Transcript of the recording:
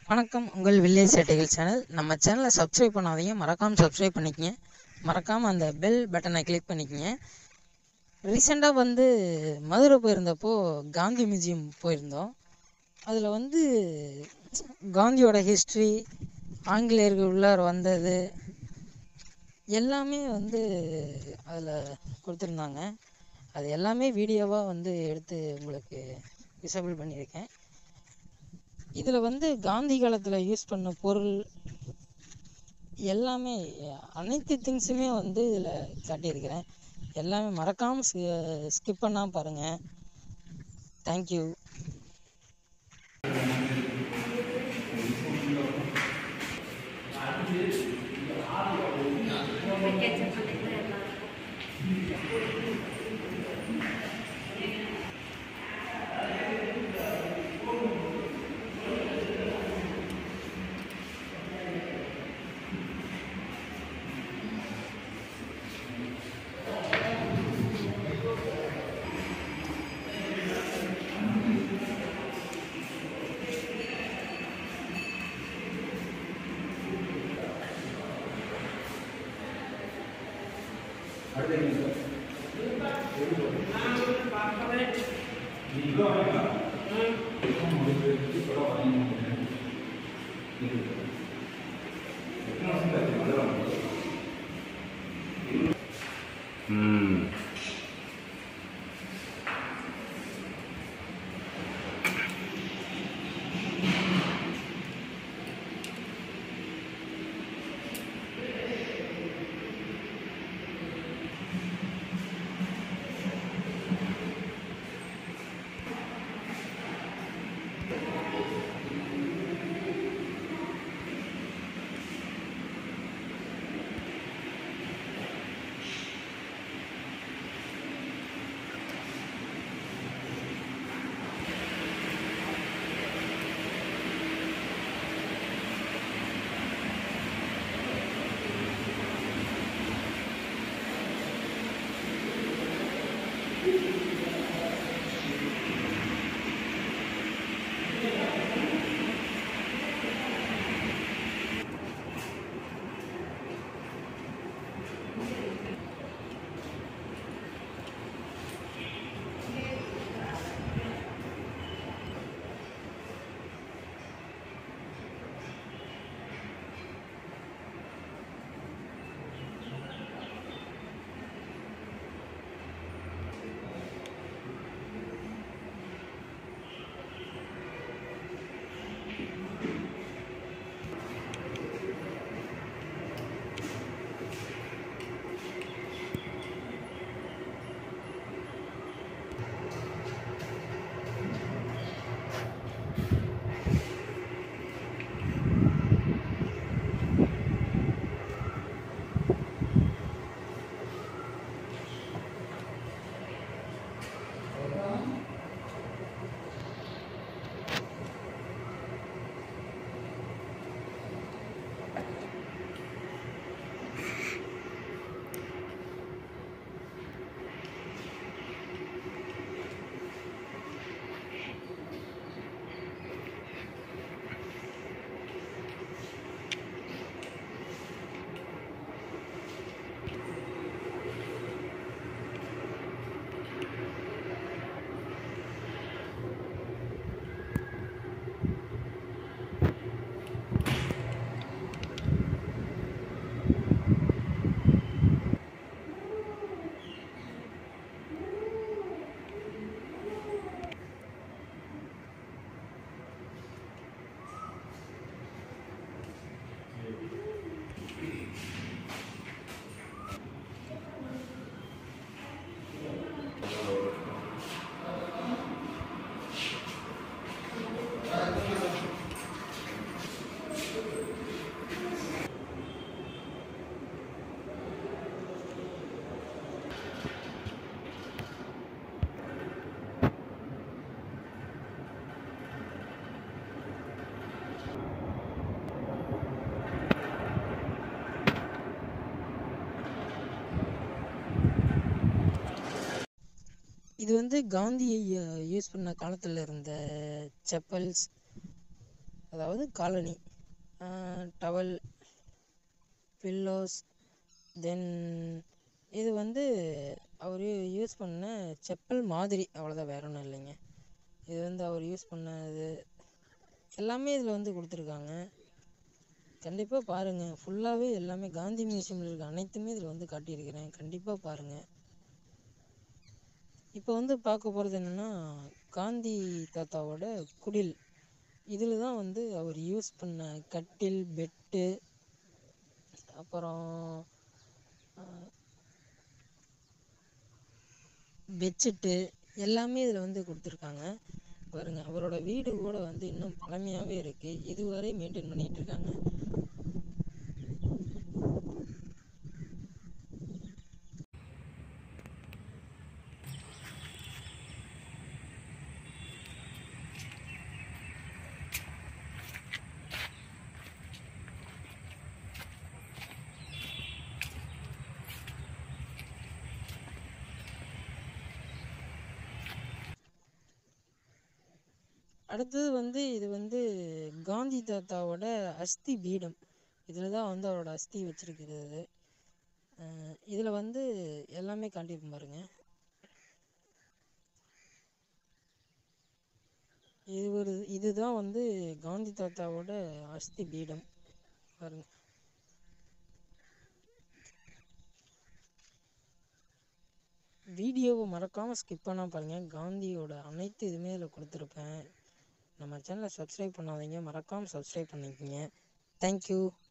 வணக்கம் உங்கள் வில்லேஜ் சேட்டைகள் சேனல் நம்ம சேனலை சப்ஸ்கிரைப் பண்ணாதீங்க மறக்காமல் சப்ஸ்கிரைப் பண்ணிக்கங்க மறக்காமல் அந்த பெல் பட்டனை கிளிக் பண்ணிக்கங்க ரீசெண்டாக வந்து மதுரை போயிருந்தப்போ காந்தி மியூசியம் போயிருந்தோம் அதில் வந்து காந்தியோட ஹிஸ்ட்ரி ஆங்கிலேயர்கள் உள்ளார வந்தது எல்லாமே வந்து அதில் கொடுத்துருந்தாங்க அது எல்லாமே வீடியோவாக வந்து எடுத்து உங்களுக்கு விசபிள் பண்ணியிருக்கேன் இதில் வந்து காந்தி காலத்தில் யூஸ் பண்ண பொருள் எல்லாமே அனைத்து திங்ஸுமே வந்து இதில் காட்டியிருக்கிறேன் எல்லாமே மறக்காமல் ஸ்கிப் பண்ணாமல் பாருங்கள் தேங்க்யூ ம் இது வந்து காந்தி யூஸ் பண்ண காலத்தில் இருந்த செப்பல்ஸ் அதாவது காலனி டவல் பில்லோஸ் தென் இது வந்து அவர் யூஸ் பண்ண செப்பல் மாதிரி அவ்வளோதான் வேற ஒன்றும் இல்லைங்க இது வந்து அவர் யூஸ் பண்ணது எல்லாமே இதில் வந்து கொடுத்துருக்காங்க கண்டிப்பாக பாருங்கள் ஃபுல்லாகவே எல்லாமே காந்தி மியூசியமில் இருக்க அனைத்துமே இதில் வந்து காட்டியிருக்கிறேன் கண்டிப்பாக பாருங்கள் இப்போ வந்து பார்க்க போகிறது என்னென்னா காந்தி தாத்தாவோட குடில் இதில் தான் வந்து அவர் யூஸ் பண்ண கட்டில் பெட்டு அப்புறம் பெட்ஷீட்டு எல்லாமே இதில் வந்து கொடுத்துருக்காங்க பாருங்க அவரோட வீடு கூட வந்து இன்னும் பழமையாகவே இருக்குது இதுவரை மெயின்டைன் பண்ணிகிட்டு இருக்காங்க அடுத்தது வந்து இது வந்து காந்தி தாத்தாவோட அஸ்தி பீடம் இதில் தான் வந்து அவரோட அஸ்தி வச்சிருக்கிறது இதில் வந்து எல்லாமே காட்டியிருக்கும் பாருங்க இது ஒரு இதுதான் வந்து காந்தி தாத்தாவோட அஸ்தி பீடம் பாருங்க வீடியோவை மறக்காமல் ஸ்கிப் பண்ணால் பாருங்கள் காந்தியோட அனைத்து இதுவுமே இதில் கொடுத்துருப்பேன் நம்ம சேனலை சப்ஸ்கிரைப் பண்ணாதீங்க மறக்காமல் சப்ஸ்கிரைப் பண்ணிக்கோங்க தேங்க்யூ